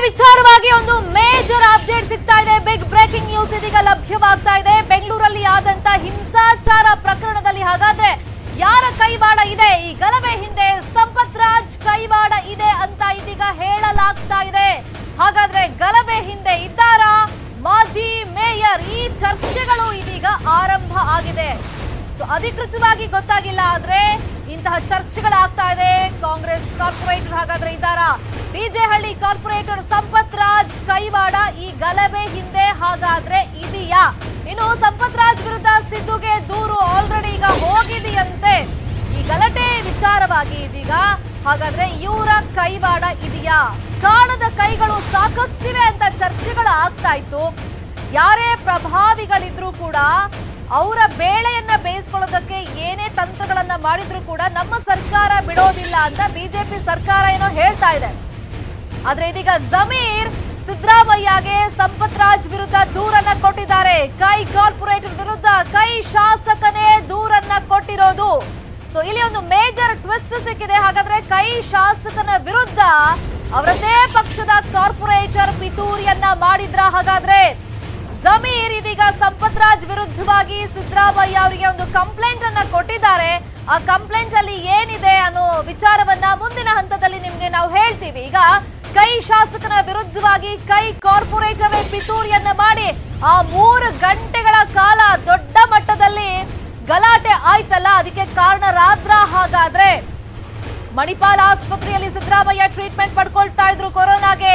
ವಿಚಾರವಾಗಿ ಒಂದು major update ಸಿಗ್ತಾ ಇದೆ ಬಿಗ್ ಬ್ರೇಕಿಂಗ್ ನ್ಯೂಸ್ ಇದೀಗ ಲಭ್ಯವಾಗ್ತಾ ಇದೆ ಬೆಂಗಳೂರಲ್ಲಿ ಆದಂತ ಹಿಂಸಾಚಾರ ಪ್ರಕರಣದಲ್ಲಿ ಹಾಗಾದ್ರೆ ಯಾರ ಕೈವಾಡ ಇದೆ ಈ ಗಲಭೆ ಹಿಂದೆ ಸಂಪತ್ ರಾಜ್ ಕೈವಾಡ ಇದೆ ಅಂತ ಇದೀಗ ಹೇಳಲಾಗ್ತಾ ಇದೆ ಹಾಗಾದ್ರೆ ಗಲಭೆ ಹಿಂದೆ ಇದ್ದಾರಾ ಮಾಜಿ ಮೇಯರ್ ಈ ಚರ್ಚೆಗಳು ಇದೀಗ ಆರಂಭ ಆಗಿದೆ ಸೊ ಅಧಿಕೃತವಾಗಿ ಗೊತ್ತಾಗಿಲ್ಲ ಆದ್ರೆ ಇಂತಹ ಚರ್ಚೆಗಳಾಗ್ತಾ ಇದೆ ಕಾಂಗ್ರೆಸ್ ಕಾರ್ಪೊರೇಟರ್ ಹಾಗಾದ್ರೆ ಇದ್ದಾರಾ ಡಿಜೆ ಹಳ್ಳಿ ಕಾರ್ಪೊರೇಟರ್ ಸಂಪತ್ ರಾಜ್ ಕೈವಾಡ ಈ ಗಲಭೆ ಹಿಂದೆ ಹಾಗಾದ್ರೆ ಇದೆಯಾ ಇನ್ನು ಸಂಪತ್ ರಾಜ್ ವಿರುದ್ಧ ಸಿದ್ದುಗೆ ದೂರು ಆಲ್ರೆಡಿ ಈಗ ಹೋಗಿದೆಯಂತೆ ಈ ಗಲಾಟೆ ವಿಚಾರವಾಗಿ ಇದೀಗ ಹಾಗಾದ್ರೆ ಇವರ ಕೈವಾಡ ಇದೆಯಾ ಕಾಣದ ಕೈಗಳು ಸಾಕಷ್ಟಿವೆ ಅಂತ ಚರ್ಚೆಗಳು ಆಗ್ತಾ ಇತ್ತು ಯಾರೇ ಪ್ರಭಾವಿಗಳಿದ್ರು ಕೂಡ ಅವರ ಬೇಳೆಯನ್ನ ಬೇಯಿಸ್ಕೊಳ್ಳೋದಕ್ಕೆ ಏನೇ ತಂತ್ರಗಳನ್ನ ಮಾಡಿದ್ರು ಕೂಡ ನಮ್ಮ ಸರ್ಕಾರ ಬಿಡೋದಿಲ್ಲ ಅಂತ ಬಿಜೆಪಿ ಸರ್ಕಾರ ಏನೋ ಹೇಳ್ತಾ ಇದೆ ಆದ್ರೆ ಇದೀಗ ಜಮೀರ್ ಸಿದ್ದರಾಮಯ್ಯಗೆ ಸಂಪತ್ ರಾಜ್ ವಿರುದ್ಧ ದೂರನ್ನ ಕೊಟ್ಟಿದ್ದಾರೆ ಕೈ ಕಾರ್ಪೊರೇಟರ್ ವಿರುದ್ಧ ಕೈ ಶಾಸಕನೇ ದೂರನ್ನ ಕೊಟ್ಟಿರೋದು ಸೊ ಇಲ್ಲಿ ಒಂದು ಮೇಜರ್ ಟ್ವಿಸ್ಟ್ ಸಿಕ್ಕಿದೆ ಹಾಗಾದ್ರೆ ಕೈ ಶಾಸಕನ ವಿರುದ್ಧ ಅವರದೇ ಪಕ್ಷದ ಕಾರ್ಪೊರೇಟರ್ ಪಿತೂರಿಯನ್ನ ಮಾಡಿದ್ರ ಹಾಗಾದ್ರೆ ಜಮೀರ್ ಇದೀಗ ಸಂಪತ್ ರಾಜ್ ವಿರುದ್ಧವಾಗಿ ಸಿದ್ದರಾಮಯ್ಯ ಅವರಿಗೆ ಒಂದು ಕಂಪ್ಲೇಂಟ್ ಅನ್ನ ಕೊಟ್ಟಿದ್ದಾರೆ ಆ ಕಂಪ್ಲೇಂಟ್ ಅಲ್ಲಿ ಏನಿದೆ ಅನ್ನೋ ವಿಚಾರವನ್ನ ಮುಂದಿನ ಹಂತದಲ್ಲಿ ನಿಮ್ಗೆ ನಾವು ಹೇಳ್ತೀವಿ ಈಗ ಕೈ ಶಾಸಕನ ವಿರುದ್ಧವಾಗಿ ಕೈ ಕಾರ್ಪೊರೇಟರ್ ಪಿತೂರಿಯನ್ನ ಮಾಡಿ ಆ ಮೂರು ಗಂಟೆಗಳ ಕಾಲ ದೊಡ್ಡ ಮಟ್ಟದಲ್ಲಿ ಗಲಾಟೆ ಆಯ್ತಲ್ಲ ಅದಕ್ಕೆ ಕಾರಣರಾದ್ರ ಹಾಗಾದ್ರೆ ಮಣಿಪಾಲ್ ಆಸ್ಪತ್ರೆಯಲ್ಲಿ ಸಿದ್ದರಾಮಯ್ಯ ಟ್ರೀಟ್ಮೆಂಟ್ ಪಡ್ಕೊಳ್ತಾ ಇದ್ರು ಕೊರೋನಾಗೆ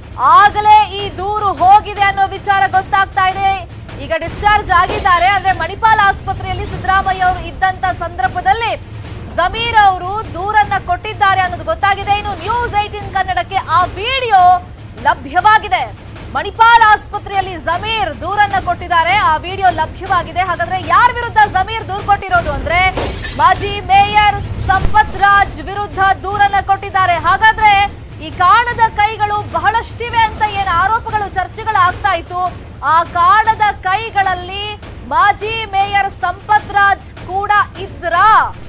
ಆಗಲೇ ಈ ದೂರು ಹೋಗಿದೆ ಅನ್ನೋ ವಿಚಾರ ಗೊತ್ತಾಗ್ತಾ ಇದೆ ಈಗ ಡಿಸ್ಚಾರ್ಜ್ ಆಗಿದ್ದಾರೆ ಅಂದ್ರೆ ಮಣಿಪಾಲ್ ಆಸ್ಪತ್ರೆಯಲ್ಲಿ ಸಿದ್ದರಾಮಯ್ಯ ಅವರು ಇದ್ದಂತ ಸಂದರ್ಭದಲ್ಲಿ ಜಮೀರ್ ಅವರು ದೂರನ್ನ ಕೊಟ್ಟಿದ್ದಾರೆ ಅನ್ನೋದು ಗೊತ್ತಾಗಿದೆ ಇನ್ನು ನ್ಯೂಸ್ ಏಟೀನ್ ಕನ್ನಡಕ್ಕೆ ಆ ವಿಡಿಯೋ ಲಭ್ಯವಾಗಿದೆ ಮಣಿಪಾಲ್ ಆಸ್ಪತ್ರೆಯಲ್ಲಿ ಜಮೀರ್ ದೂರನ್ನ ಕೊಟ್ಟಿದ್ದಾರೆ ಆ ವಿಡಿಯೋ ಲಭ್ಯವಾಗಿದೆ ಹಾಗಾದ್ರೆ ಯಾರ ವಿರುದ್ಧ ಜಮೀರ್ ದೂರು ಕೊಟ್ಟಿರೋದು ಅಂದ್ರೆ ಮಾಜಿ ಮೇಯರ್ ಸಂಪತ್ ರಾಜ್ ವಿರುದ್ಧ ದೂರನ್ನ ಕೊಟ್ಟಿದ್ದಾರೆ ಹಾಗಾದ್ರೆ ಈ ಕಾಣದ ಕೈಗಳು ಬಹಳಷ್ಟಿವೆ ಅಂತ ಏನ್ ಆರೋಪಗಳು ಚರ್ಚೆಗಳು ಆಗ್ತಾ ಇತ್ತು ಆ ಕಾಣದ ಕೈಗಳಲ್ಲಿ ಮಾಜಿ ಮೇಯರ್ ಸಂಪತ್ ರಾಜ್ ಕೂಡ ಇದ್ರಾ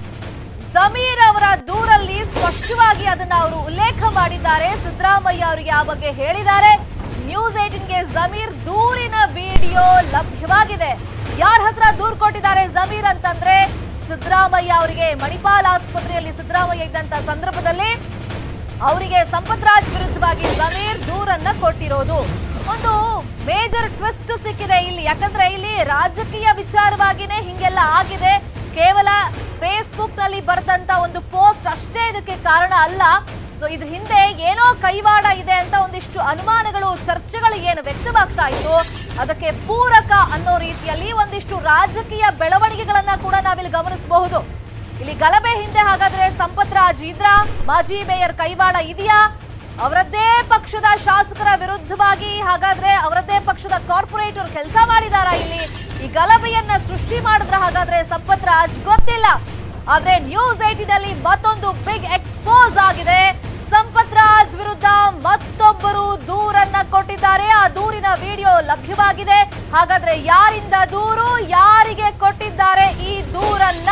ಸಮೀರ್ ಅವರ ದೂರಲ್ಲಿ ಸ್ಪಷ್ಟವಾಗಿ ಅದನ್ನ ಅವರು ಉಲ್ಲೇಖ ಮಾಡಿದ್ದಾರೆ ಸಿದ್ದರಾಮಯ್ಯ ಅವರಿಗೆ ಆ ಬಗ್ಗೆ ಹೇಳಿದ್ದಾರೆ ನ್ಯೂಸ್ ಏಟಿನ್ಗೆ ಜಮೀರ್ ದೂರಿನ ವಿಡಿಯೋ ಲಭ್ಯವಾಗಿದೆ ಯಾರ ಹತ್ರ ದೂರ್ ಕೊಟ್ಟಿದ್ದಾರೆ ಜಮೀರ್ ಅಂತಂದ್ರೆ ಸಿದ್ದರಾಮಯ್ಯ ಅವರಿಗೆ ಮಣಿಪಾಲ್ ಆಸ್ಪತ್ರೆಯಲ್ಲಿ ಸಿದ್ದರಾಮಯ್ಯ ಇದ್ದಂತ ಸಂದರ್ಭದಲ್ಲಿ ಅವರಿಗೆ ಸಂಪತ್ ರಾಜ್ ವಿರುದ್ಧವಾಗಿ ಜಮೀರ್ ದೂರನ್ನ ಕೊಟ್ಟಿರೋದು ಒಂದು ಮೇಜರ್ ಟ್ವಿಸ್ಟ್ ಸಿಕ್ಕಿದೆ ಇಲ್ಲಿ ಯಾಕಂದ್ರೆ ಇಲ್ಲಿ ರಾಜಕೀಯ ವಿಚಾರವಾಗಿನೇ ಹಿಂಗೆಲ್ಲ ಆಗಿದೆ ಕೇವಲ ಫೇಸ್ಬುಕ್ ನಲ್ಲಿ ಬರೆದಂತ ಒಂದು ಪೋಸ್ಟ್ ಅಷ್ಟೇ ಇದಕ್ಕೆ ಕಾರಣ ಅಲ್ಲ ಸೊ ಇದ್ರ ಹಿಂದೆ ಏನೋ ಕೈವಾಡ ಇದೆ ಅಂತ ಒಂದಿಷ್ಟು ಅನುಮಾನಗಳು ಚರ್ಚೆಗಳು ಏನು ವ್ಯಕ್ತವಾಗ್ತಾ ಇತ್ತು ಅದಕ್ಕೆ ಪೂರಕ ಅನ್ನೋ ರೀತಿಯಲ್ಲಿ ಒಂದಿಷ್ಟು ರಾಜಕೀಯ ಬೆಳವಣಿಗೆಗಳನ್ನ ಕೂಡ ನಾವಿಲ್ಲಿ ಗಮನಿಸಬಹುದು ಇಲ್ಲಿ ಗಲಭೆ ಹಿಂದೆ ಹಾಗಾದ್ರೆ ಸಂಪತ್ ರಾಜ್ ಇದ್ರ ಮಾಜಿ ಮೇಯರ್ ಕೈವಾಡ ಇದೆಯಾ ಅವರದ್ದೇ ಪಕ್ಷದ ಶಾಸಕರ ವಿರುದ್ಧವಾಗಿ ಹಾಗಾದ್ರೆ ಅವರದ್ದೇ ಪಕ್ಷದ ಕಾರ್ಪೊರೇಟರ್ ಕೆಲಸ ಮಾಡಿದಾರ ಇಲ್ಲಿ ಈ ಗಲಭೆಯನ್ನ ಸೃಷ್ಟಿ ಮಾಡಿದ್ರ ಹಾಗಾದ್ರೆ ಸಂಪತ್ ರಾಜ್ ಗೊತ್ತಿಲ್ಲ ಆದ್ರೆ ನ್ಯೂಸ್ ಏಟಿನಲ್ಲಿ ಮತ್ತೊಂದು ಬಿಗ್ ಎಕ್ಸ್ಪೋಸ್ ಆಗಿದೆ ಸಂಪತ್ ರಾಜ್ ವಿರುದ್ಧ ಮತ್ತೊಬ್ಬರು ದೂರನ್ನ ಕೊಟ್ಟಿದ್ದಾರೆ ಆ ದೂರಿನ ವಿಡಿಯೋ ಲಭ್ಯವಾಗಿದೆ ಹಾಗಾದ್ರೆ ಯಾರಿಂದ ದೂರು ಯಾರಿಗೆ ಕೊಟ್ಟಿದ್ದಾರೆ ಈ ದೂರನ್ನ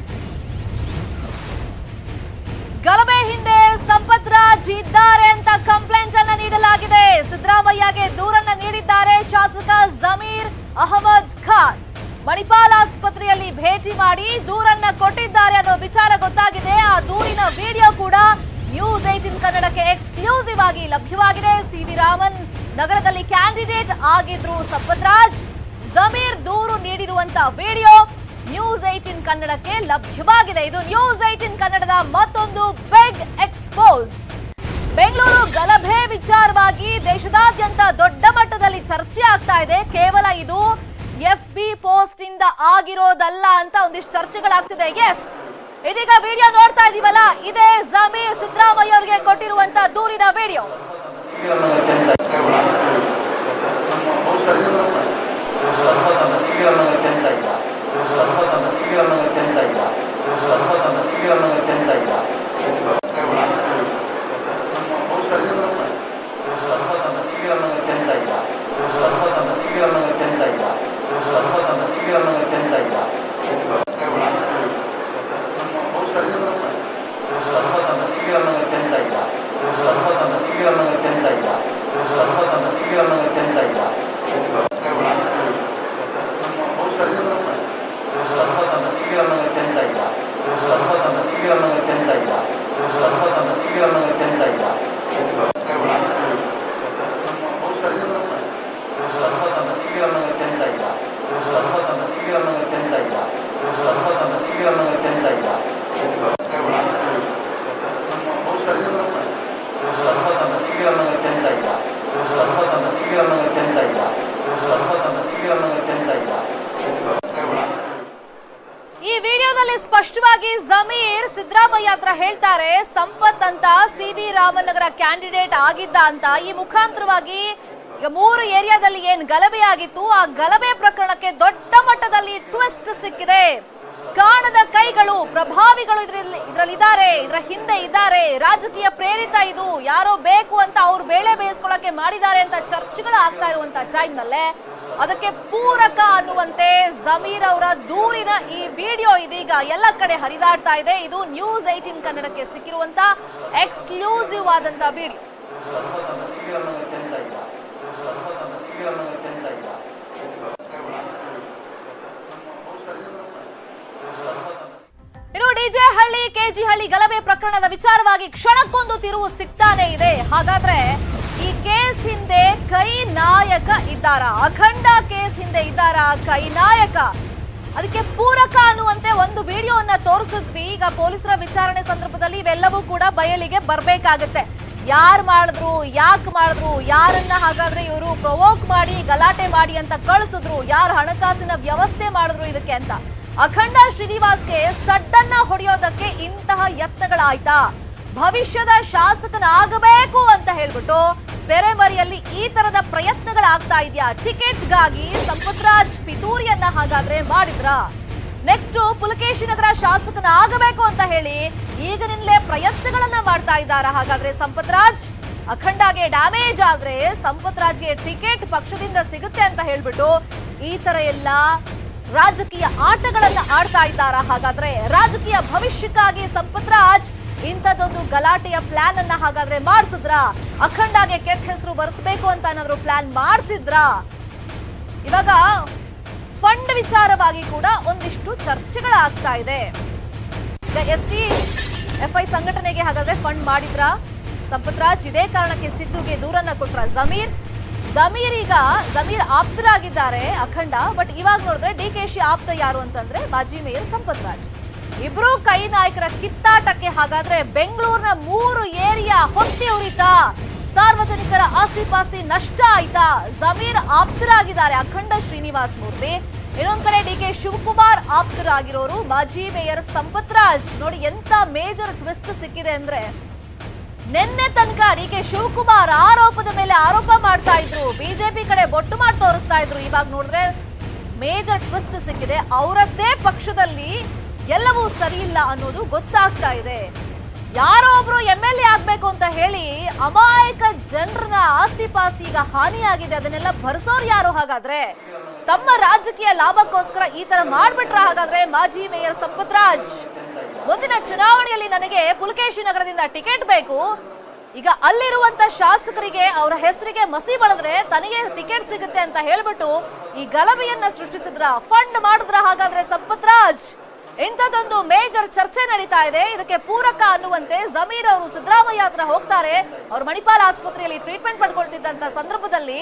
ಗಲಭೆ ಹಿಂದೆ ಸಂಪತ್ ರಾಜ್ ಇದ್ದಾರೆ ಅಂತ ಕಂಪ್ಲೇಂಟ್ ಅನ್ನ ನೀಡಲಾಗಿದೆ ಸಿದ್ದರಾಮಯ್ಯಗೆ ದೂರನ್ನ ನೀಡಿದ್ದಾರೆ ಶಾಸಕ ಜಮೀರ್ ಅಹಮದ್ ಖಾನ್ ಮಣಿಪಾಲ್ ಆಸ್ಪತ್ರೆಯಲ್ಲಿ ಭೇಟಿ ಮಾಡಿ ದೂರನ್ನ ಕೊಟ್ಟಿದ್ದಾರೆ ಅನ್ನೋ ವಿಚಾರ ಗೊತ್ತಾಗಿದೆ ಆ ದೂರಿನ ವಿಡಿಯೋ ಕೂಡ ನ್ಯೂಸ್ ಏಟಿನ್ ಕನ್ನಡಕ್ಕೆ ಎಕ್ಸ್ಕ್ಲೂಸಿವ್ ಆಗಿ ಲಭ್ಯವಾಗಿದೆ ಸಿ ವಿ ರಾಮನ್ ನಗರದಲ್ಲಿ ಕ್ಯಾಂಡಿಡೇಟ್ ಆಗಿದ್ರು ಸಂಪತ್ ರಾಜ್ ಜಮೀರ್ ದೂರು ನೀಡಿರುವಂತ ವಿಡಿಯೋ ನ್ಯೂಸ್ ಏಟಿನ್ ಕನ್ನಡಕ್ಕೆ ಲಭ್ಯವಾಗಿದೆ ಇದು ನ್ಯೂಸ್ ಏಟಿನ್ ಕನ್ನಡದ ಮತ್ತೊಂದು ಬಿಗ್ ಎಕ್ಸ್ಪೋಸ್ ಬೆಂಗಳೂರು ಗಲಭೆ ವಿಚಾರವಾಗಿ ದೇಶದಾದ್ಯಂತ ದೊಡ್ಡ ಮಟ್ಟದಲ್ಲಿ ಚರ್ಚೆ ಆಗ್ತಾ ಇದೆ ಕೇವಲ ಇದು ಎಫ್ ಬಿ ಪೋಸ್ಟ್ ಇಂದ ಆಗಿರೋದಲ್ಲ ಅಂತ ಒಂದಿಷ್ಟು ಚರ್ಚೆಗಳಾಗ್ತಿದೆ ಎಸ್ ಇದೀಗ ವಿಡಿಯೋ ನೋಡ್ತಾ ಇದೀವಲ್ಲ ಇದೇ ಜಮೀರ್ ಸಿದ್ದರಾಮಯ್ಯ ಅವರಿಗೆ ಕೊಟ್ಟಿರುವಂತ ದೂರಿನ ವಿಡಿಯೋ ಸರ್ವತನ್ನ ಸ್ವೀಕರಣದ ಕೆಂಡ ಇಲ್ಲ ಸರ್ವತನ್ನ ಸ್ವೀಕರಣದ ಕೆಂಡ ಇಲ್ಲ ಸರ್ವತನ್ನ ಸ್ವೀಕರಣದ ಕೆಂಡ ಇಲ್ಲ ಸರ್ವತನ್ನ ಸ್ವೀಕರಣದ ಕೆಂಡ ಇಲ್ಲ ಸರ್ವತನ್ನ ಸ್ವೀಕರಣದ ಕೆಂಡ ಇಲ್ಲ ಸರ್ವತನ್ನ ಸ್ವೀಕರಣದ ಕೆಂಡ ಇಲ್ಲ ಸರ್ವತನ್ನ ಸ್ವೀಕರಣದ ಕೆಂಡ ಇಲ್ಲ ಸರ್ವತನ್ನ ಸ್ವೀಕರಣದ ಕೆಂಡ ಇಲ್ಲ ಸ್ವೀಕರಣದ ಕೇಂದ್ರ ಇಲ್ಲ ಸ್ವಲ್ಪ ತನ್ನ ಸ್ವೀಕರಣದ ಕೇಂದ್ರ ಇಲ್ಲ ಈ ವಿಡಿಯೋದಲ್ಲಿ ಸ್ಪಷ್ಟವಾಗಿ ಜಮೀರ್ ಸಿದ್ದರಾಮಯ್ಯ ಹತ್ರ ಹೇಳ್ತಾರೆ ಸಂಪತ್ ಅಂತ ಸಿ ವಿ ರಾಮನಗರ ಕ್ಯಾಂಡಿಡೇಟ್ ಆಗಿದ್ದ ಅಂತ ಈ ಮುಖಾಂತರವಾಗಿ ಈಗ ಮೂರು ಏರಿಯಾದಲ್ಲಿ ಏನ್ ಗಲಭೆ ಆಗಿತ್ತು ಆ ಗಲಭೆ ಪ್ರಕರಣಕ್ಕೆ ದೊಡ್ಡ ಮಟ್ಟದಲ್ಲಿ ಟ್ವಿಸ್ಟ್ ಸಿಕ್ಕಿದೆ ಕಾಣದ ಕೈಗಳು ಪ್ರಭಾವಿಗಳು ಇದ್ರಲ್ಲಿ ಇದ್ರಲ್ಲಿದ್ದಾರೆ ಇದರ ಹಿಂದೆ ಇದ್ದಾರೆ ರಾಜಕೀಯ ಪ್ರೇರಿತ ಇದು ಯಾರೋ ಬೇಕು ಅಂತ ಅವ್ರು ಬೇಳೆ ಬೇಯಿಸ್ಕೊಳಕ್ಕೆ ಮಾಡಿದ್ದಾರೆ ಅಂತ ಚರ್ಚೆಗಳು ಆಗ್ತಾ ಇರುವಂತ ಟೈಮ್ ನಲ್ಲೇ ಅದಕ್ಕೆ ಪೂರಕ ಅನ್ನುವಂತೆ ಜಮೀರ್ ಅವರ ದೂರಿನ ಈ ವಿಡಿಯೋ ಇದೀಗ ಎಲ್ಲ ಕಡೆ ಹರಿದಾಡ್ತಾ ಇದೆ ಇದು ನ್ಯೂಸ್ ಏಟೀನ್ ಕನ್ನಡಕ್ಕೆ ಸಿಕ್ಕಿರುವಂತ ಎಕ್ಸ್ಕ್ಲೂಸಿವ್ ಆದಂತ ವಿಡಿಯೋ ಸ್ವಲ್ಪ ತನ್ನ ಸ್ವೀಕರಣದ ಕೇಂದ್ರ ಇಲ್ಲ ಸ್ವಲ್ಪ ತನ್ನ ಸ್ವೀಕರಣದ ಕೇಂದ್ರ ಇಲ್ಲ ಇನ್ನು ಡಿಜೆ ಹಳ್ಳಿ ಕೆಜಿ ಹಳ್ಳಿ ಗಲಭೆ ಪ್ರಕರಣದ ವಿಚಾರವಾಗಿ ಕ್ಷಣಕ್ಕೊಂದು ತಿರುವು ಸಿಗ್ತಾನೆ ಇದೆ ಹಾಗಾದ್ರೆ ಈ ಕೇಸ್ ಹಿಂದೆ ಕೈ ನಾಯಕ ಇದ್ದಾರ ಅಖಂಡ ಕೇಸ್ ಹಿಂದೆ ಇದ್ದಾರ ಕೈ ನಾಯಕ ಅದಕ್ಕೆ ಪೂರಕ ಅನ್ನುವಂತೆ ಒಂದು ವಿಡಿಯೋವನ್ನ ತೋರಿಸಿದ್ವಿ ಈಗ ಪೊಲೀಸರ ವಿಚಾರಣೆ ಸಂದರ್ಭದಲ್ಲಿ ಇವೆಲ್ಲವೂ ಕೂಡ ಬಯಲಿಗೆ ಬರ್ಬೇಕಾಗತ್ತೆ ಯಾರು ಮಾಡಿದ್ರು ಯಾಕೆ ಮಾಡಿದ್ರು ಯಾರನ್ನ ಹಾಗಾದ್ರೆ ಇವರು ಪ್ರವೋಕ್ ಮಾಡಿ ಗಲಾಟೆ ಮಾಡಿ ಅಂತ ಕಳಿಸಿದ್ರು ಯಾರು ಹಣಕಾಸಿನ ವ್ಯವಸ್ಥೆ ಮಾಡಿದ್ರು ಇದಕ್ಕೆ ಅಂತ ಅಖಂಡ ಶ್ರೀನಿವಾಸ್ಗೆ ಸಡ್ಡನ್ನ ಹೊಡೆಯೋದಕ್ಕೆ ಇಂತಹ ಯತ್ನಗಳಾಯ್ತಾ ಭವಿಷ್ಯದ ಶಾಸಕನಾಗಬೇಕು ಅಂತ ಹೇಳ್ಬಿಟ್ಟು ತೆರೆಮರೆಯಲ್ಲಿ ಈ ತರದ ಪ್ರಯತ್ನಗಳಾಗ್ತಾ ಇದೆಯಾ ಟಿಕೆಟ್ಗಾಗಿ ಸಂಪತ್ರಾಜ್ ಪಿತೂರಿಯನ್ನ ಹಾಗಾದ್ರೆ ಮಾಡಿದ್ರ ನೆಕ್ಸ್ಟ್ ಪುಲಕೇಶಿ ನಗರ ಶಾಸಕನ ಆಗಬೇಕು ಅಂತ ಹೇಳಿ ಈಗಿನಿಂದಲೇ ಪ್ರಯತ್ನಗಳನ್ನ ಮಾಡ್ತಾ ಇದ್ದಾರಾ ಹಾಗಾದ್ರೆ ಸಂಪತ್ರಾಜ್ ಅಖಂಡಗೆ ಡ್ಯಾಮೇಜ್ ಆದ್ರೆ ಸಂಪತ್ರಾಜ್ಗೆ ಟಿಕೆಟ್ ಪಕ್ಷದಿಂದ ಸಿಗುತ್ತೆ ಅಂತ ಹೇಳ್ಬಿಟ್ಟು ಈ ತರ ಎಲ್ಲ ರಾಜಕೀಯ ಆಟಗಳನ್ನ ಆಡ್ತಾ ಇದ್ದಾರಾ ಹಾಗಾದ್ರೆ ರಾಜಕೀಯ ಭವಿಷ್ಯಕ್ಕಾಗಿ ಸಂಪತ್ರಾಜ್ ಇಂಥದ್ದೊಂದು ಗಲಾಟೆಯ ಪ್ಲಾನ್ ಅನ್ನ ಹಾಗಾದ್ರೆ ಮಾಡಿಸಿದ್ರ ಅಖಂಡಗೆ ಕೆಟ್ಟ ಹೆಸರು ಬರೆಸಬೇಕು ಅಂತ ಏನಾದ್ರು ಪ್ಲಾನ್ ಮಾಡಿಸಿದ್ರಾ ಇವಾಗ ಫಂಡ್ ವಿಚಾರವಾಗಿ ಕೂಡ ಒಂದಿಷ್ಟು ಚರ್ಚೆಗಳಾಗ್ತಾ ಇದೆ ಎಸ್ ಟಿ ಎಫ್ ಐ ಸಂಘಟನೆಗೆ ಹಾಗಾದ್ರೆ ಫಂಡ್ ಮಾಡಿದ್ರ ಸಂಪತ್ರಾಜ್ ಇದೇ ಕಾರಣಕ್ಕೆ ಸಿದ್ದುಗೆ ದೂರನ್ನ ಕೊಟ್ರ ಜಮೀರ್ ಜಮೀರ್ ಈಗ ಜಮೀರ್ ಆಪ್ತರಾಗಿದ್ದಾರೆ ಅಖಂಡ ಬಟ್ ಇವಾಗ ನೋಡಿದ್ರೆ ಡಿ ಕೆ ಶಿ ಆಪ್ತ ಯಾರು ಅಂತಂದ್ರೆ ಮಾಜಿ ಮೇಯರ್ ಸಂಪತ್ರಾಜ್ ಇಬ್ರು ಕೈ ನಾಯಕರ ಕಿತ್ತಾಟಕ್ಕೆ ಹಾಗಾದ್ರೆ ಬೆಂಗಳೂರಿನ ಮೂರು ಏರಿಯಾ ಹೊತ್ತಿ ಉರಿತಾ ಸಾರ್ವಜನಿಕರ ಆಸ್ತಿ ಪಾಸ್ತಿ ನಷ್ಟ ಆಯ್ತಾ ಜಮೀರ್ ಆಪ್ತರಾಗಿದ್ದಾರೆ ಅಖಂಡ ಶ್ರೀನಿವಾಸ್ ಮೂರ್ತಿ ಇನ್ನೊಂದ್ ಕಡೆ ಡಿ ಕೆ ಶಿವಕುಮಾರ್ ಆಪ್ತರಾಗಿರೋರು ಮಾಜಿ ಮೇಯರ್ ಸಂಪತ್ರಾಜ್ ನೋಡಿ ಎಂತ ಮೇಜರ್ ಟ್ವಿಸ್ಟ್ ಸಿಕ್ಕಿದೆ ಅಂದ್ರೆ ನಿನ್ನೆ ತನಕ ಡಿ ಕೆ ಶಿವಕುಮಾರ್ ಆರೋಪದ ಮೇಲೆ ಆರೋಪ ಮಾಡ್ತಾ ಇದ್ರು ಬಿಜೆಪಿ ಕಡೆ ಬೊಟ್ಟು ಮಾಡಿ ತೋರಿಸ್ತಾ ಇದ್ರು ಇವಾಗ ನೋಡಿದ್ರೆ ಮೇಜರ್ ಟ್ವಿಸ್ಟ್ ಸಿಕ್ಕಿದೆ ಅವರದ್ದೇ ಪಕ್ಷದಲ್ಲಿ ಎಲ್ಲವೂ ಸರಿ ಇಲ್ಲ ಅನ್ನೋದು ಗೊತ್ತಾಗ್ತಾ ಇದೆ ಯಾರೋ ಒಬ್ರು ಎಂ ಎಲ್ ಎ ಆಗ್ಬೇಕು ಅಂತ ಹೇಳಿ ಅಮಾಯಕ ಜನರನ್ನ ಆಸ್ತಿ ಪಾಸ್ತಿ ಈಗ ಹಾನಿಯಾಗಿದೆ ಅದನ್ನೆಲ್ಲ ಭರಿಸೋರು ಯಾರು ಹಾಗಾದ್ರೆ ತಮ್ಮ ರಾಜಕೀಯ ಲಾಭಕ್ಕೋಸ್ಕರ ಈ ತರ ಮಾಡ್ಬಿಟ್ರ ಹಾಗಾದ್ರೆ ಮಾಜಿ ಮೇಯರ್ ಸಂಪತ್ರಾಜ್ ಮುಂದಿನ ಚುನಾವಣೆಯಲ್ಲಿ ನನಗೆ ಪುಲಕೇಶಿ ನಗರದಿಂದ ಟಿಕೆಟ್ ಬೇಕು ಈಗ ಅಲ್ಲಿರುವಂತ ಶಾಸಕರಿಗೆ ಅವರ ಹೆಸರಿಗೆ ಮಸಿ ಬಳದ್ರೆ ತನಗೆ ಟಿಕೆಟ್ ಸಿಗುತ್ತೆ ಅಂತ ಹೇಳ್ಬಿಟ್ಟು ಈ ಗಲಭೆಯನ್ನ ಸೃಷ್ಟಿಸಿದ್ರ ಫಂಡ್ ಮಾಡಿದ್ರ ಹಾಗಾದ್ರೆ ಸಂಪತ್ರಾಜ್ ಇಂಥದ್ದೊಂದು ಮೇಜರ್ ಚರ್ಚೆ ನಡೀತಾ ಇದೆ ಇದಕ್ಕೆ ಪೂರಕ ಅನ್ನುವಂತೆ ಜಮೀರ್ ಅವರು ಸಿದ್ದರಾಮಯ್ಯ ಹತ್ರ ಹೋಗ್ತಾರೆ ಅವ್ರು ಮಣಿಪಾಲ್ ಆಸ್ಪತ್ರೆಯಲ್ಲಿ ಟ್ರೀಟ್ಮೆಂಟ್ ಪಡ್ಕೊಳ್ತಿದ್ದಂತ ಸಂದರ್ಭದಲ್ಲಿ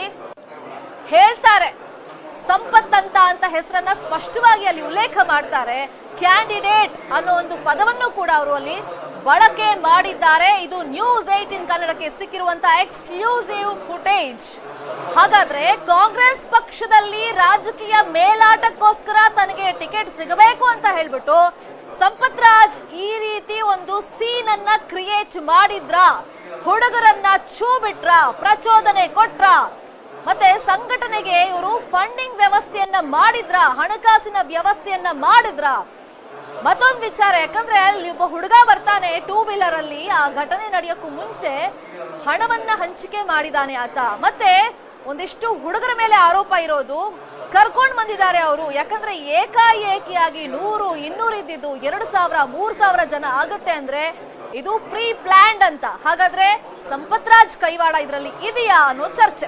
ಹೇಳ್ತಾರೆ ಸಂಪತ್ ಅಂತ ಅಂತ ಹೆಸರನ್ನ ಸ್ಪಷ್ಟವಾಗಿ ಅಲ್ಲಿ ಉಲ್ಲೇಖ ಮಾಡ್ತಾರೆ ಕ್ಯಾಂಡಿಡೇಟ್ ಅನ್ನೋ ಒಂದು ಪದವನ್ನು ಕೂಡ ಅವರು ಅಲ್ಲಿ ಬಳಕೆ ಮಾಡಿದ್ದಾರೆ ಇದು ನ್ಯೂಸ್ ಏಟಿನ್ ಕನ್ನಡಕ್ಕೆ ಸಿಕ್ಕಿರುವಂತ ಎಕ್ಸ್ಕ್ಲೂಸಿವ್ ಫುಟೇಜ್ ಹಾಗಾದ್ರೆ ಕಾಂಗ್ರೆಸ್ ಪಕ್ಷದಲ್ಲಿ ರಾಜಕೀಯ ಮೇಲಾಟಕ್ಕೋಸ್ಕರ ತನಗೆ ಟಿಕೆಟ್ ಸಿಗಬೇಕು ಅಂತ ಹೇಳ್ಬಿಟ್ಟು ಸಂಪತ್ ರಾಜ್ ಈ ರೀತಿ ಒಂದು ಸೀನ್ ಅನ್ನ ಕ್ರಿಯೇಟ್ ಮಾಡಿದ್ರ ಹುಡುಗರನ್ನ ಛೂ ಬಿಟ್ರ ಪ್ರಚೋದನೆ ಕೊಟ್ರ ಮತ್ತೆ ಸಂಘಟನೆಗೆ ಇವರು ಫಂಡಿಂಗ್ ವ್ಯವಸ್ಥೆಯನ್ನ ಮಾಡಿದ್ರ ಹಣಕಾಸಿನ ವ್ಯವಸ್ಥೆಯನ್ನ ಮಾಡಿದ್ರ ಮತ್ತೊಂದು ವಿಚಾರ ಯಾಕಂದ್ರೆ ಅಲ್ಲಿ ಒಬ್ಬ ಹುಡುಗ ಬರ್ತಾನೆ ಟೂ ವೀಲರ್ ಅಲ್ಲಿ ಆ ಘಟನೆ ನಡೆಯೋಕ್ಕೂ ಮುಂಚೆ ಹಣವನ್ನ ಹಂಚಿಕೆ ಮಾಡಿದಾನೆ ಆತ ಮತ್ತೆ ಒಂದಿಷ್ಟು ಹುಡುಗರ ಮೇಲೆ ಆರೋಪ ಇರೋದು ಕರ್ಕೊಂಡ್ ಬಂದಿದ್ದಾರೆ ಅವರು ಯಾಕಂದ್ರೆ ಏಕಾಏಕಿಯಾಗಿ ನೂರು ಇನ್ನೂರು ಇದ್ದಿದ್ದು ಎರಡು ಸಾವಿರ ಮೂರ್ ಸಾವಿರ ಜನ ಆಗುತ್ತೆ ಅಂದ್ರೆ ಇದು ಪ್ರೀ ಪ್ಲಾನ್ಡ್ ಅಂತ ಹಾಗಾದ್ರೆ ಸಂಪತ್ರಾಜ್ ಕೈವಾಡ ಇದರಲ್ಲಿ ಇದೆಯಾ ಅನ್ನೋ ಚರ್ಚೆ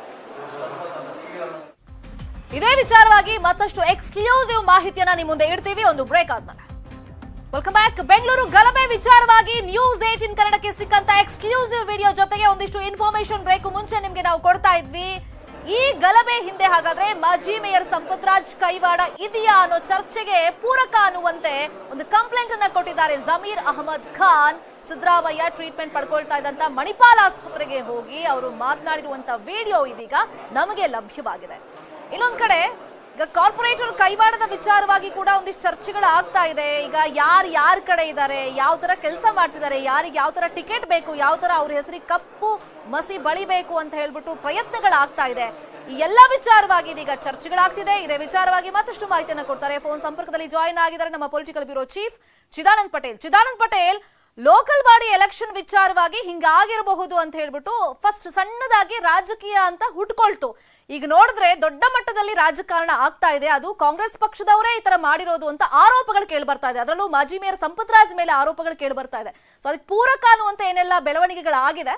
ಇದೇ ವಿಚಾರವಾಗಿ ಮತ್ತಷ್ಟು ಎಕ್ಸ್ಕ್ಲೂಸಿವ್ ಮಾಹಿತಿಯನ್ನ ನಿಮ್ಮ ಮುಂದೆ ಇಡ್ತೀವಿ ಒಂದು ಬ್ರೇಕ್ ಆದ್ಮೇಲೆ ವೆಲ್ಕಮ್ ಬ್ಯಾಕ್ ಬೆಂಗಳೂರು ಗಲಭೆ ವಿಚಾರವಾಗಿ ನ್ಯೂಸ್ ಏಟಿನ್ ಕನ್ನಡಕ್ಕೆ ಸಿಕ್ಕಂತ ಎಕ್ಸ್ಕ್ಲೂಸಿವ್ ವಿಡಿಯೋ ಜೊತೆಗೆ ಒಂದಿಷ್ಟು ಇನ್ಫಾರ್ಮೇಶನ್ ಬ್ರೇಕ್ ಮುಂಚೆ ನಿಮ್ಗೆ ನಾವು ಕೊಡ್ತಾ ಇದ್ವಿ ಈ ಗಲಭೆ ಹಿಂದೆ ಹಾಗಾದ್ರೆ ಮಾಜಿ ಮೇಯರ್ ಸಂಪತ್ರಾಜ್ ಕೈವಾಡ ಇದೆಯಾ ಅನ್ನೋ ಚರ್ಚೆಗೆ ಪೂರಕ ಅನ್ನುವಂತೆ ಒಂದು ಕಂಪ್ಲೇಂಟ್ ಅನ್ನ ಕೊಟ್ಟಿದ್ದಾರೆ ಜಮೀರ್ ಅಹಮದ್ ಖಾನ್ ಸಿದ್ದರಾಮಯ್ಯ ಟ್ರೀಟ್ಮೆಂಟ್ ಪಡ್ಕೊಳ್ತಾ ಇದ್ದಂತ ಮಣಿಪಾಲ್ ಆಸ್ಪತ್ರೆಗೆ ಹೋಗಿ ಅವರು ಮಾತನಾಡಿರುವಂತ ವಿಡಿಯೋ ಇದೀಗ ನಮಗೆ ಲಭ್ಯವಾಗಿದೆ ಇನ್ನೊಂದ್ ಕಡೆ ಈಗ ಕಾರ್ಪೊರೇಟರ್ ಕೈವಾಡದ ವಿಚಾರವಾಗಿ ಕೂಡ ಒಂದಿಷ್ಟು ಚರ್ಚೆಗಳು ಆಗ್ತಾ ಇದೆ ಈಗ ಯಾರು ಯಾರ ಕಡೆ ಇದ್ದಾರೆ ಯಾವ ತರ ಕೆಲಸ ಮಾಡ್ತಿದ್ದಾರೆ ಯಾರಿಗೆ ಯಾವ ತರ ಟಿಕೆಟ್ ಬೇಕು ಯಾವ ತರ ಅವ್ರ ಹೆಸರಿಗೆ ಕಪ್ಪು ಮಸಿ ಬಳಿಬೇಕು ಅಂತ ಹೇಳ್ಬಿಟ್ಟು ಪ್ರಯತ್ನಗಳಾಗ್ತಾ ಇದೆ ಈ ಎಲ್ಲಾ ವಿಚಾರವಾಗಿ ಇದೀಗ ಚರ್ಚೆಗಳಾಗ್ತಿದೆ ಇದೇ ವಿಚಾರವಾಗಿ ಮತ್ತಷ್ಟು ಮಾಹಿತಿಯನ್ನು ಕೊಡ್ತಾರೆ ಫೋನ್ ಸಂಪರ್ಕದಲ್ಲಿ ಜಾಯಿನ್ ಆಗಿದ್ದಾರೆ ನಮ್ಮ political bureau chief Chidanand Patel Chidanand Patel local body election ವಿಚಾರವಾಗಿ ಹಿಂಗಾಗಿರಬಹುದು ಅಂತ ಹೇಳ್ಬಿಟ್ಟು ಫಸ್ಟ್ ಸಣ್ಣದಾಗಿ ರಾಜಕೀಯ ಅಂತ ಹುಟ್ಕೊಳ್ತು ಈಗ ನೋಡಿದ್ರೆ ದೊಡ್ಡ ಮಟ್ಟದಲ್ಲಿ ರಾಜಕಾರಣ ಆಗ್ತಾ ಇದೆ ಅದು ಕಾಂಗ್ರೆಸ್ ಪಕ್ಷದವರೇ ಈ ತರ ಮಾಡಿರೋದು ಅಂತ ಆರೋಪಗಳು ಕೇಳಿ ಬರ್ತಾ ಇದೆ ಅದರಲ್ಲೂ ಮಾಜಿ ಮೇಯರ್ ಸಂಪತ್ ರಾಜ್ ಮೇಲೆ ಆರೋಪಗಳು ಕೇಳಿ ಬರ್ತಾ ಇದೆ ಸೊ ಅದಕ್ಕೆ ಪೂರಕ ಅನ್ನುವಂತ ಏನೆಲ್ಲ ಬೆಳವಣಿಗೆಗಳಾಗಿದೆ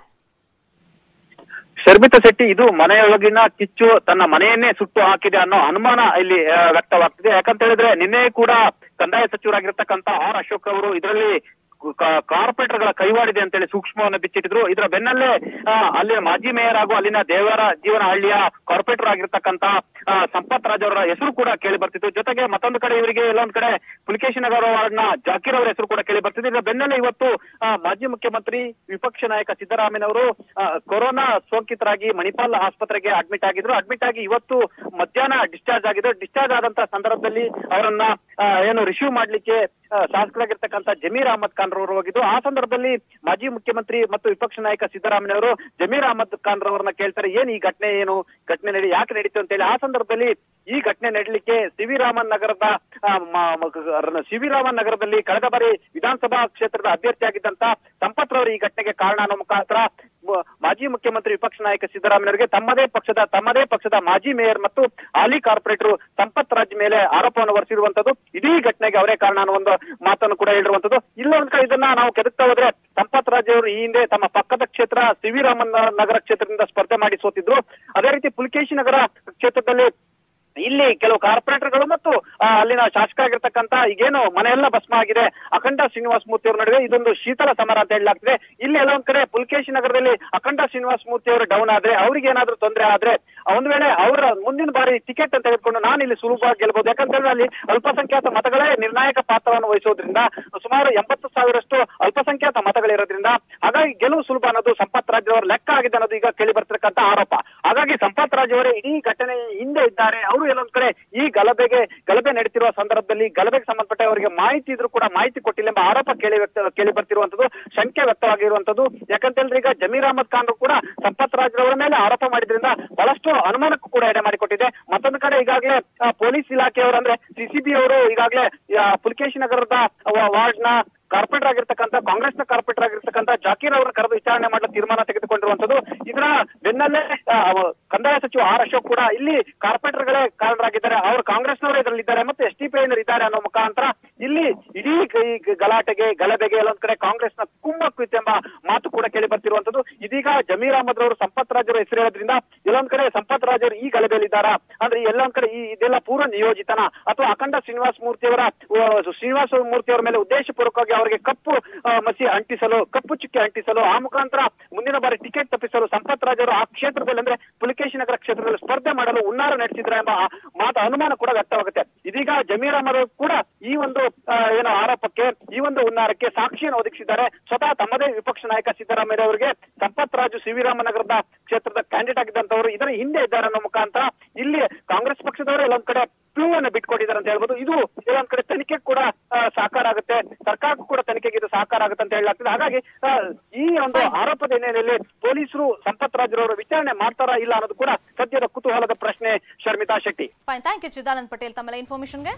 ಶರ್ಮಿತಾ ಶೆಟ್ಟಿ ಇದು ಮನೆಯೊಳಗಿನ ಕಿಚ್ಚು ತನ್ನ ಮನೆಯನ್ನೇ ಸುಟ್ಟು ಹಾಕಿದೆ ಅನ್ನೋ ಅನುಮಾನ ಇಲ್ಲಿ ಆ, ವ್ಯಕ್ತವಾಗ್ತಿದೆ ಯಾಕಂತ ಹೇಳಿದ್ರೆ ನಿನ್ನೆ ಕೂಡ ಕಂದಾಯ ಸಚಿವರಾಗಿರ್ತಕ್ಕಂತ ಆರ್ ಅಶೋಕ್ ಅವರು ಇದರಲ್ಲಿ ಕಾರ್ಪೊರೇಟರ್ಗಳ ಕೈವಾಡಿದೆ ಅಂತೇಳಿ ಸೂಕ್ಷ್ಮವನ್ನು ಬಿಚ್ಚಿಟ್ಟಿದ್ರು ಇದರ ಬೆನ್ನಲ್ಲೇ ಆ, ಅಲ್ಲಿನ ಮಾಜಿ ಮೇಯರ್ ಹಾಗೂ ಅಲ್ಲಿನ ದೇವರ ಜೀವನಹಳ್ಳಿಯ ಕಾರ್ಪೊರೇಟರ್ ಆಗಿರ್ತಕ್ಕಂತ ಆ, ಸಂಪತ್ ರಾಜ್ ಅವರ ಹೆಸರು ಕೂಡ ಕೇಳಿ ಬರ್ತಿತ್ತು ಜೊತೆಗೆ ಮತ್ತೊಂದು ಕಡೆ ಇವರಿಗೆ ಎಲ್ಲೊಂದ್ ಕಡೆ ಪುಲಿಕೇಶಿ ನಗರ ವಾರ್ಡ್ನ ಜಾಕೀರ್ ಅವರ ಹೆಸರು ಕೂಡ ಕೇಳಿ ಬರ್ತಿದೆ ಇದರ ಬೆನ್ನಲ್ಲೇ ಇವತ್ತು ಆ, ಮಾಜಿ ಮುಖ್ಯಮಂತ್ರಿ ವಿಪಕ್ಷ ನಾಯಕ ಸಿದ್ದರಾಮಯ್ಯನವರು ಆ, ಕೊರೋನಾ ಸೋಂಕಿತರಾಗಿ ಮಣಿಪಾಲ್ ಆಸ್ಪತ್ರೆಗೆ ಅಡ್ಮಿಟ್ ಆಗಿದ್ರು ಅಡ್ಮಿಟ್ ಆಗಿ ಇವತ್ತು ಮಧ್ಯಾಹ್ನ ಡಿಸ್ಚಾರ್ಜ್ ಆಗಿದ್ರು ಡಿಸ್ಚಾರ್ಜ್ ಆದಂತ ಸಂದರ್ಭದಲ್ಲಿ ಅವರನ್ನ ಆ, ಏನು ರಿಸೀವ್ ಮಾಡ್ಲಿಕ್ಕೆ ಆ, ಶಾಸಕರಾಗಿರ್ತಕ್ಕಂಥ ಜಮೀರ್ ಅಹಮದ್ ಖಾನ್ ರವರು ಹೋಗಿದ್ದು ಆ ಸಂದರ್ಭದಲ್ಲಿ ಮಾಜಿ ಮುಖ್ಯಮಂತ್ರಿ ಮತ್ತು ವಿಪಕ್ಷ ನಾಯಕ ಸಿದ್ದರಾಮಯ್ಯನವರು ಜಮೀರ್ ಅಹಮದ್ ಖಾನ್ ರವರನ್ನ ಕೇಳ್ತಾರೆ ಏನ್ ಈ ಘಟನೆ ಏನು ಘಟನೆ ನಡಿ ಯಾಕೆ ನಡೀತು ಅಂತ ಹೇಳಿ ಆ ಸಂದರ್ಭದಲ್ಲಿ ಈ ಘಟನೆ ನಡೀಲಿಕ್ಕೆ ಸಿ ವಿ ರಾಮನ್ ನಗರದ ಆ, ಮ- ಮ- ಸಿ ವಿ ರಾಮನ್ ನಗರದಲ್ಲಿ ಕಳೆದ ಬಾರಿ ವಿಧಾನಸಭಾ ಕ್ಷೇತ್ರದ ಅಭ್ಯರ್ಥಿಯಾಗಿದ್ದಂತ ಸಂಪತ್ ರವರು ಈ ಘಟನೆಗೆ ಕಾರಣ ಅನ್ನೋ ಮುಖಾಂತರ ಮ- ಮಾಜಿ ಮುಖ್ಯಮಂತ್ರಿ ವಿಪಕ್ಷ ನಾಯಕ ಸಿದ್ದರಾಮಯ್ಯವರಿಗೆ ತಮ್ಮದೇ ಪಕ್ಷದ ತಮ್ಮದೇ ಪಕ್ಷದ ಮಾಜಿ ಮೇಯರ್ ಮತ್ತು ಹಾಲಿ ಕಾರ್ಪೊರೇಟರ್ ಸಂಪತ್ ರಾಜ್ ಮೇಲೆ ಆರೋಪವನ್ನು ಹೊರಿಸಿರುವಂತದ್ದು ಇಡೀ ಘಟನೆಗೆ ಅವರೇ ಕಾರಣ ಅನ್ನೋ ಒಂದು ಮಾತನ್ನು ಕೂಡ ಹೇಳಿರುವಂತದ್ದು ಇಲ್ಲೊಂದ್ ಕಡೆ ಇದನ್ನ ನಾವು ಕೆದಕ್ತಾ ಹೋದ್ರೆ ಸಂಪತ್ ರಾಜ್ ಅವರು ಈ ಹಿಂದೆ ತಮ್ಮ ಪಕ್ಕದ ಕ್ಷೇತ್ರ ಸಿ ವಿ ರಾಮನ್ ನಗರ ಕ್ಷೇತ್ರದಿಂದ ಸ್ಪರ್ಧೆ ಮಾಡಿ ಸೋತಿದ್ರು ಅದೇ ರೀತಿ ಪುಲಕೇಶಿ ನಗರ ಕ್ಷೇತ್ರದಲ್ಲಿ ಇಲ್ಲಿ ಕೆಲವು ಕಾರ್ಪೊರೇಟರ್ಗಳು ಮತ್ತು ಆ, ಅಲ್ಲಿನ ಶಾಸಕರಾಗಿರ್ತಕ್ಕಂತ ಈಗೇನು ಮನೆಯೆಲ್ಲ ಭಸ್ಮ ಆಗಿದೆ ಅಖಂಡ ಶ್ರೀನಿವಾಸ ಮೂರ್ತಿ ಅವರ ನಡುವೆ ಇದೊಂದು ಶೀತಲ ಸಮರ ಅಂತ ಹೇಳಲಾಗ್ತಿದೆ ಇಲ್ಲಿ ಎಲ್ಲ ಒಂದ್ ಕಡೆ ಪುಲ್ಕೇಶಿ ನಗರದಲ್ಲಿ ಅಖಂಡ ಶ್ರೀನಿವಾಸ ಮೂರ್ತಿ ಅವರು ಡೌನ್ ಆದ್ರೆ ಅವ್ರಿಗೆ ಏನಾದ್ರೂ ತೊಂದರೆ ಆದ್ರೆ ಒಂದ್ ವೇಳೆ ಅವರ ಮುಂದಿನ ಬಾರಿ ಟಿಕೆಟ್ ಅಂತ ತೆಗೆದುಕೊಂಡು ನಾನು ಇಲ್ಲಿ ಸುಲಭವಾಗಿ ಗೆಲ್ಬಹುದು ಯಾಕಂತ ಹೇಳಿದ್ರೆ ಅಲ್ಲಿ ಅಲ್ಪಸಂಖ್ಯಾತ ಮತಗಳೇ ನಿರ್ಣಾಯಕ ಪಾತ್ರವನ್ನು ವಹಿಸೋದ್ರಿಂದ ಸುಮಾರು ಎಂಬತ್ತು ಸಾವಿರಷ್ಟು ಅಲ್ಪಸಂಖ್ಯಾತ ಮತಗಳಿರೋದ್ರಿಂದ ಹಾಗಾಗಿ ಗೆಲುವು ಸುಲಭ ಅನ್ನೋದು ಸಂಪತ್ ರಾಜ್ ಅವರ ಲೆಕ್ಕ ಆಗಿದೆ ಅನ್ನೋದು ಈಗ ಕೇಳಿ ಬರ್ತಿರ್ತಕ್ಕಂಥ ಆರೋಪ ಹಾಗಾಗಿ ಸಂಪತ್ ರಾಜ್ ಅವರೇ ಇಡೀ ಘಟನೆ ಹಿಂದೆ ಇದ್ದಾರೆ ಅವರು ಎಲ್ಲೊಂದ್ ಕಡೆ ಈ ಗಲಭೆಗೆ ಗಲಭೆ ನಡೀತಿರುವ ಸಂದರ್ಭದಲ್ಲಿ ಗಲಭೆಗೆ ಸಂಬಂಧಪಟ್ಟ ಅವರಿಗೆ ಮಾಹಿತಿ ಇದ್ರೂ ಕೂಡ ಮಾಹಿತಿ ಕೊಟ್ಟಿಲ್ಲ ಎಂಬ ಆರೋಪ ಕೇಳಿ ವ್ಯಕ್ತ ಕೇಳಿ ಬರ್ತಿರುವಂತದ್ದು ಶಂಕೆ ವ್ಯಕ್ತವಾಗಿರುವಂತದ್ದು ಯಾಕಂತ ಹೇಳಿದ್ರೆ ಈಗ ಜಮೀರ್ ಅಹಮದ್ ಖಾನ್ ಕೂಡ ಸಂಪತ್ ರಾಜ್ ಅವರ ಮೇಲೆ ಆರೋಪ ಮಾಡಿದ್ರಿಂದ ಬಹಳಷ್ಟು ಅನುಮಾನಕ್ಕೂ ಕೂಡ ಎಡೆ ಮಾಡಿಕೊಟ್ಟಿದೆ ಮತ್ತೊಂದು ಕಡೆ ಈಗಾಗಲೇ ಆ, ಪೊಲೀಸ್ ಇಲಾಖೆಯವರು ಅಂದ್ರೆ ಸಿಸಿಬಿ ಅವರು ಈಗಾಗಲೇ ಆ, ಪುಲಕೇಶಿ ನಗರದ ವಾರ್ಡ್ ನ ಕಾರ್ಪೊರೇಟರ್ ಆಗಿರ್ತಕ್ಕಂಥ ಕಾಂಗ್ರೆಸ್ನ ಕಾರ್ಪೊರೇಟರ್ ಆಗಿರ್ತಕ್ಕಂಥ ಜಾಕೀರ್ ಅವರನ್ನ ಕರೆದು ವಿಚಾರಣೆ ಮಾಡಲು ತೀರ್ಮಾನ ತೆಗೆದುಕೊಂಡಿರುವಂತದ್ದು ಇದರ ಬೆನ್ನಲ್ಲೇ ಆ, ಅವ- ಕಂದಾಯ ಸಚಿವ ಆರ್ ಅಶೋಕ್ ಕೂಡ ಇಲ್ಲಿ ಕಾರ್ಪೊರೇಟರ್ಗಳೇ ಕಾರಣರಾಗಿದ್ದಾರೆ ಅವರು ಕಾಂಗ್ರೆಸ್ನವರು ಇದರಲ್ಲಿದ್ದಾರೆ ಮತ್ತು ಎಸ್ ಡಿ ಪಿ ಇದ್ದಾರೆ ಅನ್ನೋ ಮುಖಾಂತರ ಇಲ್ಲಿ ಇಡೀ ಗ- ಈ ಗ- ಗಲಾಟೆಗೆ ಗಲಭೆಗೆ ಎಲ್ಲೊಂದ್ ಕಡೆ ಕಾಂಗ್ರೆಸ್ನ ಕುಮ್ಮಕ್ಕು ಇತ್ತು ಎಂಬ ಮಾತು ಕೂಡ ಕೇಳಿ ಬರ್ತಿರುವಂತದ್ದು ಇದೀಗ ಜಮೀರ್ ಅಹಮದ್ ಅವರು ಸಂಪತ್ ರಾಜ್ ಅವರ ಹೆಸರು ಹೇಳೋದ್ರಿಂದ ಎಲ್ಲೊಂದ್ ಕಡೆ ಸಂಪತ್ ರಾಜ್ ಅವರು ಈ ಗಲಭೆಯಲ್ಲಿದ್ದಾರಾ ಅಂದ್ರೆ ಎಲ್ಲೊಂದ್ ಕಡೆ ಈ ಇದೆಲ್ಲ ಪೂರ್ವ ನಿಯೋಜಿತನ ಅಥವಾ ಅಖಂಡ ಶ್ರೀನಿವಾಸ ಮೂರ್ತಿ ಅವರ ಶ್ರೀನಿವಾಸ ಮೂರ್ತಿ ಅವರ ಮೇಲೆ ಉದ್ದೇಶಪೂರ್ವಕವಾಗಿ ಅವರಿಗೆ ಕಪ್ಪು ಆ, ಮಸಿ ಅಂಟಿಸಲು ಕಪ್ಪು ಚುಕ್ಕೆ ಅಂಟಿಸಲು ಆ ಮುಖಾಂತರ ಮುಂದಿನ ಬಾರಿ ಟಿಕೆಟ್ ತಪ್ಪಿಸಲು ಸಂಪತ್ ರಾಜ್ ಅವರು ಆ ಕ್ಷೇತ್ರದಲ್ಲಿ ಅಂದ್ರೆ ಪುಲಿಕೇಶಿ ನಗರ ಕ್ಷೇತ್ರದಲ್ಲಿ ಸ್ಪರ್ಧೆ ಮಾಡಲು ಹುನ್ನಾರ ನಡೆಸಿದ್ರ ಎಂಬ ಆ ಮಾತು ಅನುಮಾನ ಕೂಡ ವ್ಯಕ್ತವಾಗುತ್ತೆ ಇದೀಗ ಜಮೀರ್ ಅಹಮದ್ ಅವರು ಕೂಡ ಈ ಒಂದು ಆ, ಏನು ಆರೋಪಕ್ಕೆ ಈ ಒಂದು ಹುನ್ನಾರಕ್ಕೆ ಸಾಕ್ಷಿಯನ್ನು ಒದಗಿಸಿದ್ದಾರೆ ಸ್ವತಃ ತಮ್ಮದೇ ವಿಪಕ್ಷ ನಾಯಕ ಸಿದ್ದರಾಮಯ್ಯ ಅವರಿಗೆ ಸಂಪತ್ ರಾಜು ಸಿ ವಿ ರಾಮನಗರದ ಕ್ಷೇತ್ರದ ಕ್ಯಾಂಡಿಡೇಟ್ ಆಗಿದ್ದಂತವರು ಇದರ ಹಿಂದೆ ಇದ್ದಾರೆ ಅನ್ನೋ ಮುಖಾಂತರ ಇಲ್ಲಿ ಕಾಂಗ್ರೆಸ್ ಪಕ್ಷದವರು ಎಲ್ಲೊಂದ್ ಕಡೆ ಕ್ಲೂ ಅನ್ನು ಬಿಟ್ಕೊಟ್ಟಿದ್ದಾರೆ ಅಂತ ಹೇಳ್ಬೋದು ಇದು ಎಲ್ಲೊಂದ್ ಕಡೆ ತನಿಖೆ ಕೂಡ ಆ, ಸಾಕಾರ ಆಗುತ್ತೆ ಸರ್ಕಾರಕ್ಕೂ ಕೂಡ ತನಿಖೆಗೆ ಇದು ಸಾಕಾರ ಆಗುತ್ತೆ ಅಂತ ಹೇಳಲಾಗ್ತದೆ ಹಾಗಾಗಿ ಆ, ಈ ಒಂದು Fine. ಆರೋಪದ ಹಿನ್ನೆಲೆಯಲ್ಲಿ ಪೊಲೀಸರು ಸಂಪತ್ ರಾಜ್ರವರು ವಿಚಾರಣೆ ಮಾಡ್ತಾರಾ ಇಲ್ಲ ಅನ್ನೋದು ಕೂಡ ಸದ್ಯದ ಕುತೂಹಲದ ಪ್ರಶ್ನೆ Sharmitha Shetty fine thank you Chidanand Patel ತಮ್ಮೆಲ್ಲ ಇನ್ಫಾರ್ಮೇಶನ್ಗೆ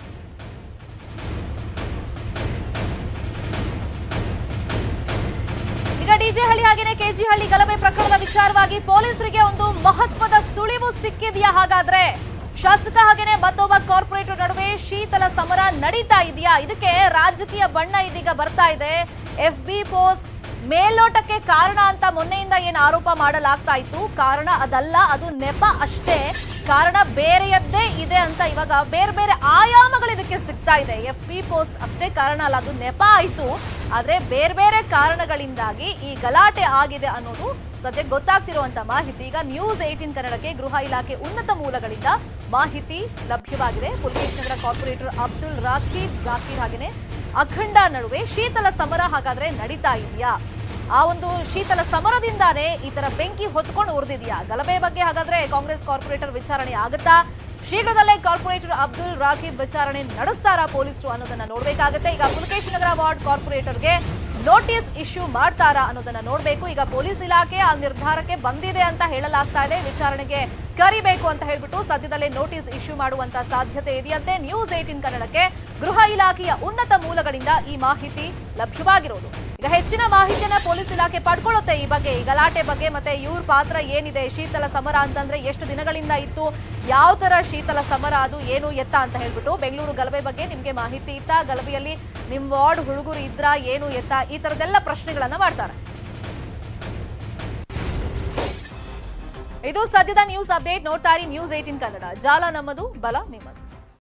ಈಗ ಡಿಜೆ ಹಳ್ಳಿ ಹಾಗೇನೆ ಕೆಜಿ ಹಳ್ಳಿ ಗಲಭೆ ಪ್ರಕರಣದ ವಿಚಾರವಾಗಿ ಪೊಲೀಸರಿಗೆ ಒಂದು ಮಹತ್ವದ ಸುಳಿವು ಸಿಕ್ಕಿದೆಯಾ ಹಾಗಾದ್ರೆ ಶಾಸಕ ಹಾಗೇನೆ ಮತ್ತೊಬ್ಬ ಕಾರ್ಪೊರೇಟರ್ ನಡುವೆ ಶೀತಲ ಸಮರ ನಡೀತಾ ಇದೆಯಾ ಇದಕ್ಕೆ ರಾಜಕೀಯ ಬಣ್ಣ ಇದೀಗ ಬರ್ತಾ ಇದೆ ಎಫ್ ಬಿ ಪೋಸ್ಟ್ ಮೇಲ್ನೋಟಕ್ಕೆ ಕಾರಣ ಅಂತ ಮೊನ್ನೆಯಿಂದ ಏನು ಆರೋಪ ಮಾಡಲಾಗ್ತಾ ಇತ್ತು ಕಾರಣ ಅದಲ್ಲ ಅದು ನೆಪ ಅಷ್ಟೇ ಕಾರಣ ಬೇರೆಯದ್ದೇ ಇದೆ ಅಂತ ಇವಾಗ ಬೇರೆ ಬೇರೆ ಆಯಾಮಗಳು ಇದಕ್ಕೆ ಸಿಗ್ತಾ ಇದೆ ಎಫ್ ಬಿ ಪೋಸ್ಟ್ ಅಷ್ಟೇ ಕಾರಣ ಅಲ್ಲ ಅದು ನೆಪ ಆಯ್ತು ಆದ್ರೆ ಬೇರೆ ಬೇರೆ ಕಾರಣಗಳಿಂದಾಗಿ ಈ ಗಲಾಟೆ ಆಗಿದೆ ಅನ್ನೋದು ಸದ್ಯಕ್ಕೆ ಗೊತ್ತಾಗ್ತಿರುವಂತ ಮಾಹಿತಿ ಈಗ ನ್ಯೂಸ್ ಏಟೀನ್ ಕನ್ನಡಕ್ಕೆ ಗೃಹ ಇಲಾಖೆ ಉನ್ನತ ಮೂಲಗಳಿಂದ ಮಾಹಿತಿ ಲಭ್ಯವಾಗಿದೆ ಪುಲ್ಕೇಶ್ ನಗರ ಕಾರ್ಪೊರೇಟರ್ ಅಬ್ದುಲ್ ರಾಖೀಬ್ ಜಾಕೀರ್ ಹಾಗೆಯೇ ಅಖಂಡ ನಡುವೆ ಶೀತಲ ಸಮರ ಹಾಗಾದ್ರೆ ನಡೀತಾ ಇದೆಯಾ ಆ ಒಂದು ಶೀತಲ ಸಮರದಿಂದಾನೇ ಈ ತರ ಬೆಂಕಿ ಹೊತ್ಕೊಂಡು ಉರಿದಿದೆಯಾ ಗಲಭೆ ಬಗ್ಗೆ ಹಾಗಾದ್ರೆ ಕಾಂಗ್ರೆಸ್ ಕಾರ್ಪೊರೇಟರ್ ವಿಚಾರಣೆ ಆಗುತ್ತಾ ಶೀಘ್ರದಲ್ಲೇ ಕಾರ್ಪೊರೇಟರ್ ಅಬ್ದುಲ್ ರಾಖೀಬ್ ವಿಚಾರಣೆ ನಡೆಸ್ತಾರಾ ಪೊಲೀಸರು ಅನ್ನೋದನ್ನ ನೋಡ್ಬೇಕಾಗತ್ತೆ ಈಗ ಪುಲಕೇಶ್ ನಗರ ವಾರ್ಡ್ ಕಾರ್ಪೊರೇಟರ್ಗೆ ನೋಟಿಸ್ ಇಶ್ಯೂ ಮಾಡ್ತಾರಾ ಅನ್ನೋದನ್ನ ನೋಡ್ಬೇಕು ಈಗ ಪೊಲೀಸ್ ಇಲಾಖೆ ಆ ನಿರ್ಧಾರಕ್ಕೆ ಬಂದಿದೆ ಅಂತ ಹೇಳಲಾಗ್ತಾ ಇದೆ ವಿಚಾರಣೆಗೆ ಕರಿಬೇಕು ಅಂತ ಹೇಳ್ಬಿಟ್ಟು ಸದ್ಯದಲ್ಲೇ ನೋಟಿಸ್ ಇಶ್ಯೂ ಮಾಡುವಂತ ಸಾಧ್ಯತೆ ಇದೆಯಂತೆ ನ್ಯೂಸ್ ಏಟಿನ್ ಕನ್ನಡಕ್ಕೆ ಗೃಹ ಇಲಾಖೆಯ ಉನ್ನತ ಮೂಲಗಳಿಂದ ಈ ಮಾಹಿತಿ ಲಭ್ಯವಾಗಿರೋದು ಈಗ ಹೆಚ್ಚಿನ ಮಾಹಿತಿಯನ್ನ ಪೊಲೀಸ್ ಇಲಾಖೆ ಪಡ್ಕೊಳ್ಳುತ್ತೆ ಈ ಬಗ್ಗೆ ಈ ಗಲಾಟೆ ಬಗ್ಗೆ ಮತ್ತೆ ಇವ್ರ ಪಾತ್ರ ಏನಿದೆ ಶೀತಲ ಸಮರ ಅಂತಂದ್ರೆ ಎಷ್ಟು ದಿನಗಳಿಂದ ಇತ್ತು ಯಾವ ತರ ಶೀತಲ ಸಮರ ಅದು ಏನು ಎತ್ತ ಅಂತ ಹೇಳ್ಬಿಟ್ಟು ಬೆಂಗಳೂರು ಗಲಭೆ ಬಗ್ಗೆ ನಿಮ್ಗೆ ಮಾಹಿತಿ ಇತ್ತ ಗಲಭೆಯಲ್ಲಿ ನಿಮ್ ವಾರ್ಡ್ ಹುಡುಗರು ಇದ್ರ ಏನು ಎತ್ತ ಈ ತರದೆಲ್ಲ ಪ್ರಶ್ನೆಗಳನ್ನ ಮಾಡ್ತಾರೆ ಇದು ಸದ್ಯದ ನ್ಯೂಸ್ ಅಪ್ಡೇಟ್ ನೋಡ್ತಾರಿ ನ್ಯೂಸ್ ಏಟಿನ್ ಕನ್ನಡ ಜಾಲ ನಮ್ಮದು ಬಲ ನಿಮ್ಮದು